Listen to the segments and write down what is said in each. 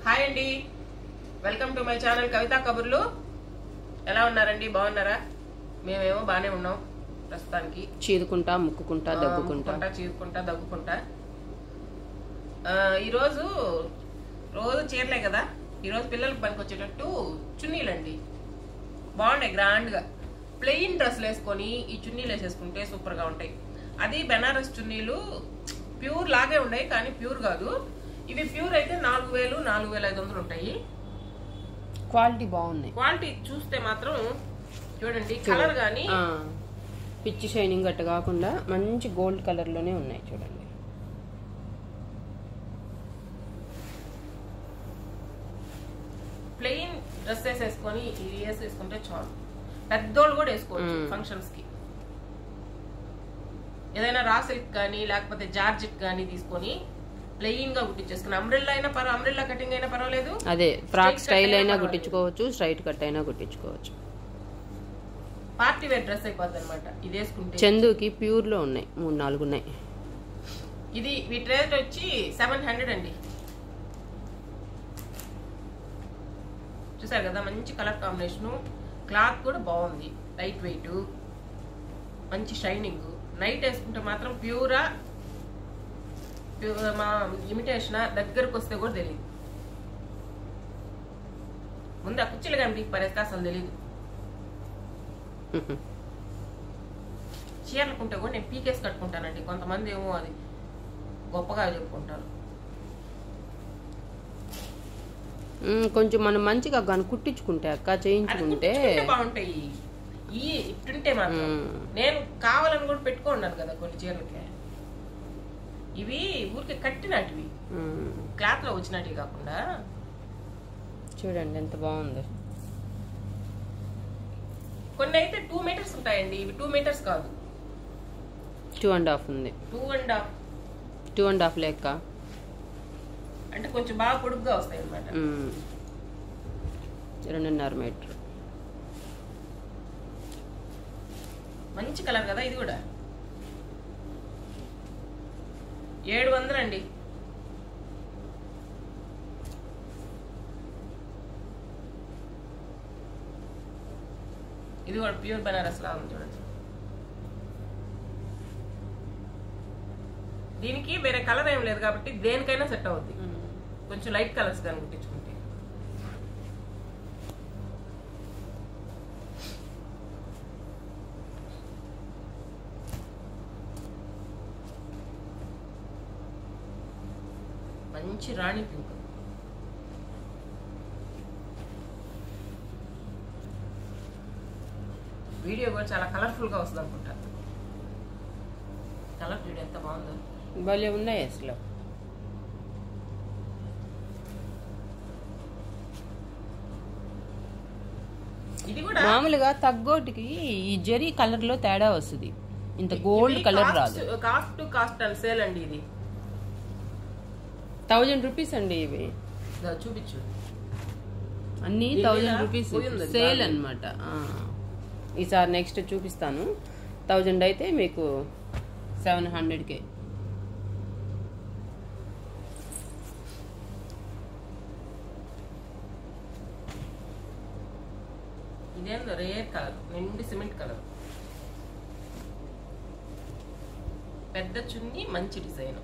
Hi అండి welcome to my channel Kavitha Kaburlu ఎలా ఉన్నారండి బాగున్నారా మేమేమో బాగానే ఉన్నాం ప్రస్తుతానికి చీదుకుంటా ముక్కుకుంటా దగ్గుకుంటా ముక్కుంటా చీరుకుంటా దగ్గుకుంటా ఆ, ఈరోజు రోజు చీరలే కదా ఈరోజు పిల్లలకు పనికి వచ్చేటట్టు చున్నీలండి బాగున్నాయి గ్రాండ్గా ప్లెయిన్ డ్రెస్లు వేసుకొని ఈ చున్నీలు వేసేసుకుంటే సూపర్గా ఉంటాయి అది బెనారస్ చున్నీలు ప్యూర్ లాగే ఉన్నాయి కానీ ప్యూర్ కాదు ఇవి ప్యూర్ అయితే నాలుగు వేలు నాలుగు వేల ఐదు వందలు ఉంటాయి క్వాలిటీ బాగున్నాయి క్వాలిటీ చూస్తే మాత్రం చూడండి కలర్ కానీ ఆ, పిచ్చి షైనింగ్ గట్ట కాకుండా మంచి గోల్డ్ కలర్ లోనే ఉన్నాయి చూడండి ప్లెయిన్ డ్రెస్సెస్ వేసుకొని ఇది వేసేసుకుంటే చాలు పెద్దోళ్ళు కూడా వేసుకోవచ్చు మ్మ్. ఫంక్షన్స్ కి ఏదైనా రా సిల్క్ కానీ లేకపోతే జార్జెట్ కానీ తీసుకొని ప్లెయిన్ గా కుట్టించేసుకుని అంబ్రెల్లా అయినా పర్వ అంబ్రెల్లా కటింగ్ అయినా పర్వాలేదు అదే ఫ్రాక్ Straight స్టైల్ cut అయినా అయినా కుట్టించుకోవచ్చు స్ట్రైట్ కట్ అయినా కుట్టించుకోవచ్చు పార్టీ వేర్ డ్రెస్ అయిపోద్ది అనమాట ఇది వేసుకుంటే చందుకి ప్యూర్ లో ఉన్నాయి మూడు నాలుగు ఉన్నాయి ఇది వీటి రేట్ వచ్చి సెవెన్ హండ్రెడ్ అండి చూసారు కదా మంచి కలర్ కాంబినేషను క్లాత్ కూడా బాగుంది లైట్ వెయిట్ మంచి షైనింగ్ నైట్ వేసుకుంటే మాత్రం ప్యూరా ప్యూర్ మా ఇమిటేషన్ దగ్గరకు వస్తే కూడా తెలియదు ముందు ఆ కుర్చీలు కానీ పరేస్తే అసలు తెలియదు చీరలుకుంటే కూడా నేను పీకేసి కట్టుకుంటానండి కొంతమంది ఏమో అది గొప్పగా చెప్పుకుంటారు ఉమ్, కొంచెం మనం మంచిగా గాని కుట్టించుకుంటే అక్క అది చేయించుకుంటే కుట్టించుకుంటే బాగుంటాయి ఈ ఇట్టుంటే మాత్రం మ్మ్. నేను కావాలని కూడా పెట్టుకున్నాను కదా కొన్ని చీరలకి ఇవి ఊరికి కట్టినటివి ఉమ్, క్లాత్ లో వచ్చినటివి కాకుండా చూడండి ఎంత బాగుందో కొన్ని అయితే టూ మీటర్స్ ఉంటాయండి ఇవి టూ మీటర్స్ కాదు టూ అండ్ హాఫ్ ఉంది two and half two and half లెక్క అంటే కొంచెం బాగా పొడుగ్గా వస్తాయి అనమాట ఉమ్, రెండున్నర మీటర్ మంచి కలర్ కదా ఇది కూడా ఏడు వందలండి ఇది కూడా ప్యూర్ బనారస్ లా ఉంది చూడండి దీనికి వేరే కలర్ ఏం లేదు కాబట్టి దేనికైనా సెట్ అవుద్ది కొంచెం లైట్ కలర్స్ కానీ కుట్టించుకుంటే మంచి రాణి పింక్ వీడియో కూడా చాలా కలర్ఫుల్ గా వస్తుంది అనుకుంటా కలర్ వీడియో ఎంత బాగుందో భలే ఉన్నాయి అసలు ఇది కూడా మామూలుగా తగ్గోటికి ఈ జరీ కలర్ లో తేడా వస్తుంది ఇంత గోల్డ్ కలర్ రాదు cost to cost and sale అండి ఇది థౌజండ్ రూపీస్ అండి ఇవి ఇదో చూపించు అన్ని దీని థౌజండ్ మీద రూపీస్ పోయి ఉంది సేల్ బాగా. అనమాట ఈసారి నెక్స్ట్ చూపిస్తాను థౌజండ్ అయితే మీకు సెవెన్ హండ్రెడ్కే ఇదేందో రేర్ కలర్ నిండి సిమెంట్ కలర్ పెద్ద చున్ని మంచి డిజైన్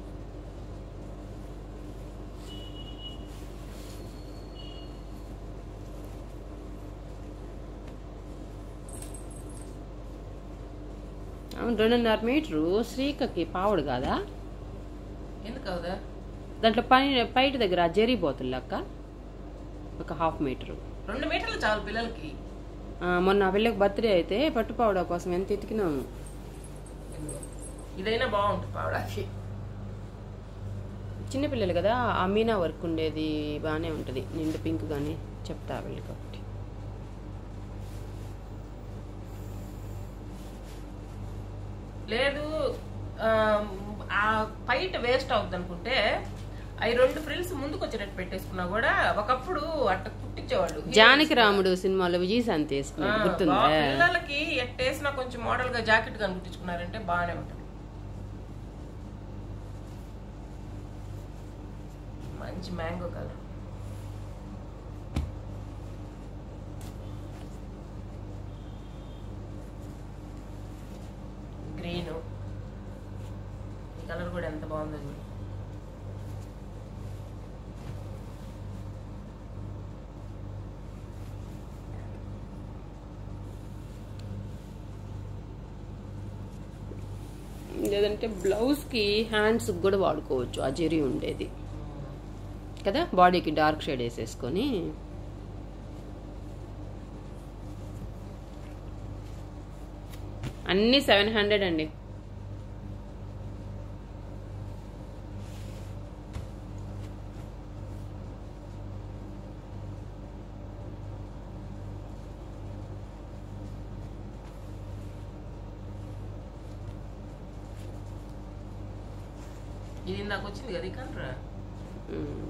అవును రెండున్నర మీటరు శ్రీకకి పావుడు కాదా ఎందుకు అవుదా దాంట్లో పై పైట దగ్గర ఆ జరీ పోతుంది అక్క ఒక హాఫ్ మీటరు రెండు మీటర్లు చాలు పిల్లలకి ఆ, మొన్న ఆ పిల్లకి బర్త్డే అయితే పట్టుపావుడా కోసం ఎంత ఎతికినాము ఇదిగో. ఇదైనా బాగుంటుంది పావడానికి చిన్నపిల్లలు కదా ఆ మీనా వర్క్ ఉండేది బాగానే ఉంటుంది నిండు పింక్ కానీ చెప్తా వీళ్ళకి ఒకటి లేదు ఆ, ఆ పైట వేస్ట్ అవుతుంది అనుకుంటే అవి రెండు ఫ్రిల్స్ ముందుకు వచ్చేటట్టు పెట్టేసుకున్నా కూడా ఒకప్పుడు అట్ట కుట్టించేవాళ్ళు జానకి రాముడు సినిమాలో విజయశాంతి వేసుకున్నాడు ఆ, గుర్తుందా బా- పిల్లలకి ఎట్టేసినా కొంచెం మోడల్ గా జాకెట్ గా కుట్టించుకున్నారంటే బాగానే ఉంటుంది మంచి మ్యాంగో కలర్ లేదంటే బ్లౌజ్కి హ్యాండ్స్కి కూడా వాడుకోవచ్చు ఆ జెరీ ఉండేది కదా బాడీకి డార్క్ షేడ్ వేసేసుకొని అన్నీ సెవెన్ హండ్రెడ్ అండి ఇది ఇందాక వచ్చింది కదా ఇకంట్రా మ్మ్.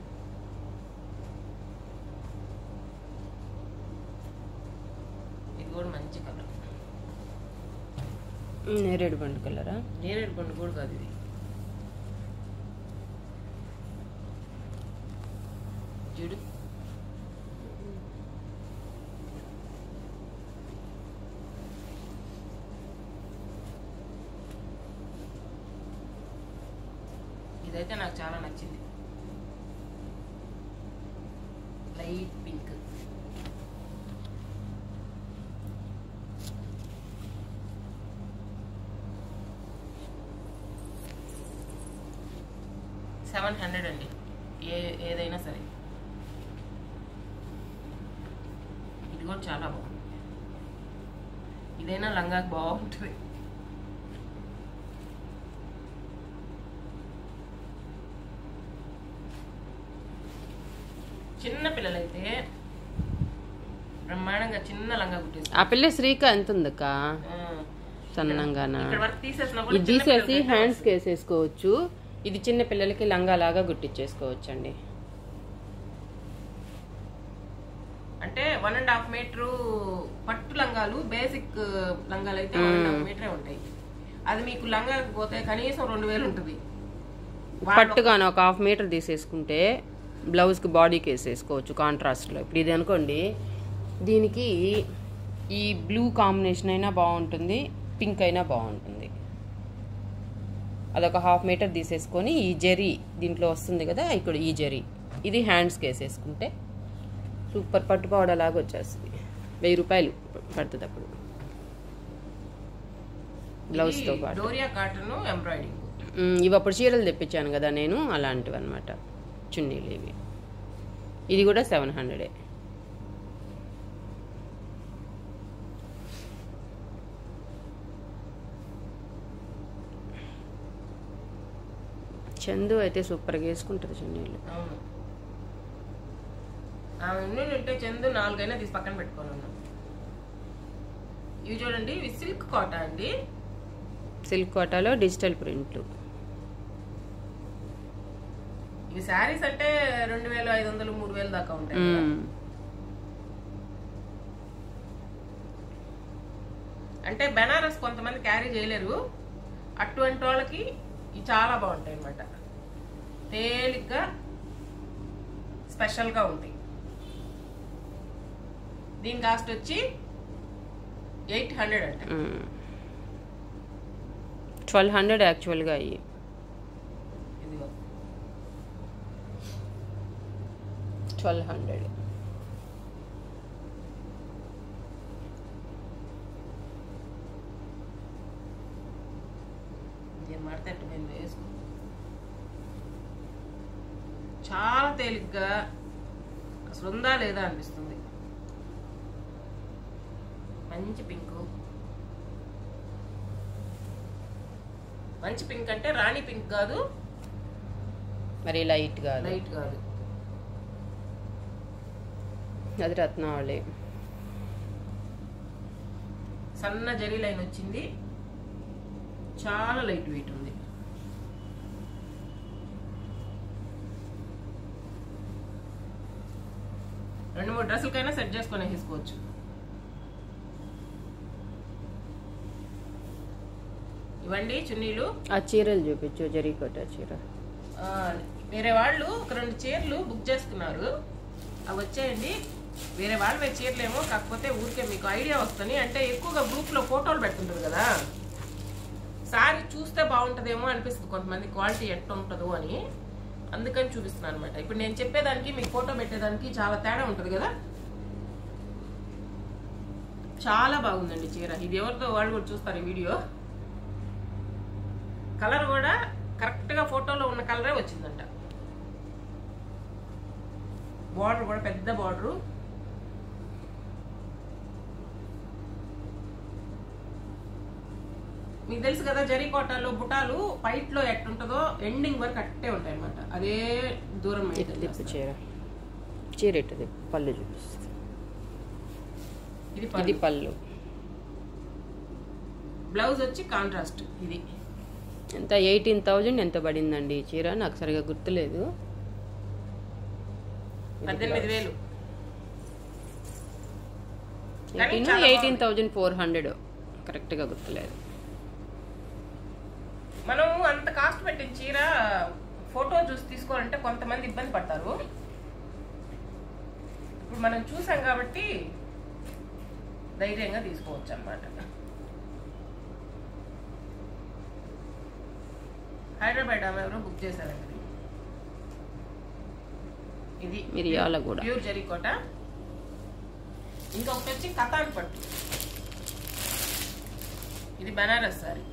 ఇది కూడా మంచి కలర్ నేరేడు పండు కలరా నేరేడు పండు కూడా కాదు ఇది చూడు ఇదైతే నాకు చాలా నచ్చింది లైట్ పింక్ సెవెన్ హండ్రెడ్ అండి ఏ ఏదైనా సరే ఇది కూడా చాలా బాగుంది ఇదైనా లంగాకి బాగుంటుంది చిన్న పిల్లలైతే బ్రహ్మాండంగా చిన్న లంగా కుట్టేసి ఆ పిల్ల శ్రీక ఎంత ఉందక్క సన్నంగానా ఇక్కడ వరకు తీసేసినా కూడా ఇది చిన్న తీసేసి పిల్లలకైతే హ్యాండ్స్కి వేసేసుకోవచ్చు ఇది చిన్న పిల్లలకి లంగా లాగా గుట్టించేసుకోవచ్చు అండి అంటే వన్ అండ్ హాఫ్ మీటర్ పట్టు లంగాలు బేసిక్ లంగాలు అయితే వన్ అండ్ హాఫ్ మీటరే ఉంటాయి అది మీకు లంగా పోతే కనీసం రెండు వేలు ఉంటుంది పట్టుగాను ఒక హాఫ్ మీటర్ తీసేసుకుంటే బ్లౌజ్కి బాడీకి వేసేసుకోవచ్చు కాంట్రాస్ట్లో ఇప్పుడు ఇది అనుకోండి దీనికి ఈ బ్లూ కాంబినేషన్ అయినా బాగుంటుంది పింక్ అయినా బాగుంటుంది అదొక హాఫ్ మీటర్ తీసేసుకొని ఈ జెరీ దీంట్లో వస్తుంది కదా ఇక్కడ ఈ జెరీ ఇది హ్యాండ్స్కి వేసేసుకుంటే సూపర్ పట్టు పౌడర్ లాగా వచ్చేస్తుంది వెయ్యి రూపాయలు పడుతుంది అప్పుడు బ్లౌజ్తో పాటు డోరియా కాటన్ ఎంబ్రాయిడింగ్ మ్, ఇవి అప్పుడు చీరలు తెప్పించాను కదా నేను అలాంటివి అనమాట చున్నీలు ఇవి ఇది కూడా సెవెన్ హండ్రెడే చందు అయితే సూపర్గా వేసుకుంటుంది చున్నీలు అవును ఆమె ఉండి ఉంటే చందు నాలుగైనా తీసి పక్కన పెట్టుకొని ఉన్నాం ఇవి చూడండి ఇవి సిల్క్ కాటా అండి సిల్క్ కోటాలో డిజిటల్ ప్రింట్లు ఇవి శారీస్ అంటే రెండు వేల ఐదు వందలు మూడు వేలు దాకా ఉంటాయి కదా. మ్, అంటే బెనారస్ కొంతమంది క్యారీ చేయలేరు అటువంటి వాళ్ళకి ఇవి చాలా బాగుంటాయి అన్నమాట తేలిగ్గా స్పెషల్గా ఉంటాయి దీని కాస్ట్ వచ్చి ఎయిట్ హండ్రెడ్ అంట మ్. ట్వెల్వ్ హండ్రెడ్ యాక్చువల్గా అయ్యి ఇదిగో ట్వెల్వ్ హండ్రెడ్ దీని మడతట్టు మేము వేసుకో చాలా తేలిగ్గా అసలు ఉందా లేదా అనిపిస్తుంది మంచి పింక్ మంచి పింక్ అంటే రాణి పింక్ కాదు మరి లైట్ కాదు లైట్ కాదు అది రత్నావళి సన్న జరీ లైన్ వచ్చింది చాలా లైట్ వెయిట్ ఉంది రెండు మూడు డ్రెస్సులకైనా సెట్ చేసుకొని వేసుకోవచ్చు ఇవ్వండి చున్నీలు ఆ చీరలు చూపించు జరీకోట చీర ఆ, వేరే వాళ్ళు ఒక రెండు చీరలు బుక్ చేసుకున్నారు అవి వచ్చాయండి వేరే వాళ్ళ మీద చీరలేమో కాకపోతే ఊరికే మీకు ఐడియా వస్తుంది అంటే ఎక్కువగా గ్రూప్లో ఫోటోలు పెడుతుంటారు కదా సారీ చూస్తే బాగుంటుందేమో అనిపిస్తుంది కొంతమంది క్వాలిటీ ఎట్లా ఉంటుందో అని అందుకని చూపిస్తున్నాను అనమాట ఇప్పుడు నేను చెప్పేదానికి మీకు ఫోటో పెట్టేదానికి చాలా తేడా ఉంటుంది కదా చాలా బాగుందండి చీర ఇది ఎవరితో వాళ్ళు కూడా చూస్తారు ఈ వీడియో కలర్ కూడా కరెక్ట్గా ఫోటోలో ఉన్న కలరే వచ్చిందంట బార్డర్ కూడా పెద్ద బార్డరు మీకు తెలుసు కదా జరీ కోటాలో బుటాలు పైట్ లో ఎట్టుంటుందో ఎండింగ్ వరకు అట్టే ఉంటాయి అనమాట అదే దూరం ఇటు maintain తిప్పు చేస్తారు. చీర చీర ఇటు తిప్పు పళ్ళు చూపిస్తుంది ఇది ఇది పళ్ళు. పళ్ళు బ్లౌజ్ వచ్చి కాంట్రాస్ట్ ఇది ఎంత ఎయిటీన్ థౌజండ్ ఎంత పడిందండి ఈ చీర నాకు సరిగా గుర్తులేదు పద్దెనిమిది వేలు కానీ ఎయిటీన్ చాలా ఎయిటీన్ థౌజండ్ ఫోర్ హండ్రెడ్ కరెక్ట్గా గుర్తులేదు మనం అంత కాస్ట్ పెట్టిన చీర ఫోటో చూసి తీసుకోవాలంటే కొంతమంది ఇబ్బంది పడతారు ఇప్పుడు మనం చూసాం కాబట్టి ధైర్యంగా తీసుకోవచ్చు అన్నమాట హైదరాబాద్ ఆమె ఎవరో బుక్ చేశారండి ఇది మిరియాల గూడ. ప్యూర్ జరీకోట ఇంకొకటి వచ్చి కథాన్ పట్టు ఇది బనారస్ సారీ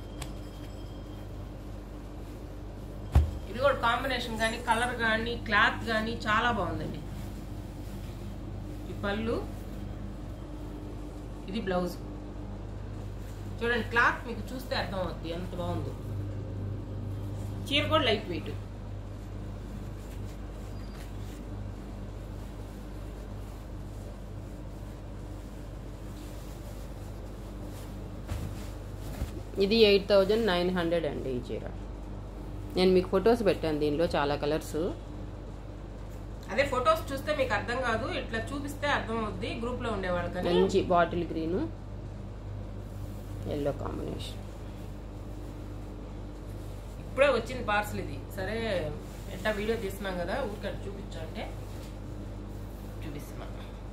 ఇది కూడా కాంబినేషన్ కానీ కలర్ కానీ క్లాత్ కానీ చాలా బాగుందండి ఈ పళ్ళు ఇది బ్లౌజ్ చూడండి క్లాత్ మీకు చూస్తే అర్థం అవుద్ది ఎంత బాగుందో చీర కూడా లైట్ వెయిట్ ఇది ఎయిట్ థౌజండ్ నైన్ హండ్రెడ్ అండి ఈ చీర నేను మీకు ఫొటోస్ పెట్టాను దీనిలో చాలా కలర్స్ అదే ఫొటోస్ చూస్తే మీకు అర్థం కాదు ఇట్లా చూపిస్తే అర్థం అవుద్ది గ్రూప్ లో ఉండేవాళ్ళు కానీ మంచి బాటిల్ గ్రీను ఎల్లో కాంబినేషన్ ఇప్పుడే వచ్చింది పార్సల్ ఇది సరే ఎట్టా వీడియో తీస్తున్నాం కదా ఊరికే చూపించు అంటే చూపిస్తున్నా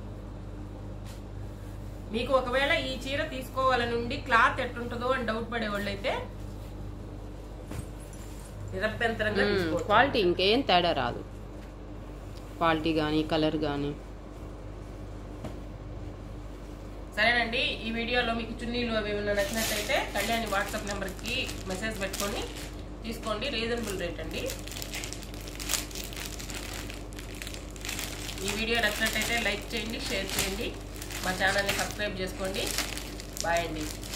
మీకు ఒకవేళ ఈ చీర తీసుకోవాలని ఉండి క్లాత్ ఎట్టుంటుందో అని డౌట్ పడే వాళ్ళు అయితే నిరభ్యంతరంగా తీసుకోవచ్చు క్వాలిటీ ఇంకేం తేడా రాదు క్వాలిటీ కానీ కలర్ కానీ సరేనండి ఈ వీడియోలో మీకు చున్నీలు అవి ఏమైనా నచ్చినట్టయితే కళ్యాణి వాట్సాప్ నెంబర్కి మెసేజ్ పెట్టుకొని తీసుకోండి రీజనబుల్ రేట్ అండి ఈ వీడియో నచ్చినట్టయితే లైక్ చేయండి షేర్ చేయండి మా ఛానల్ని సబ్స్క్రైబ్ చేసుకోండి బాయ్ అండి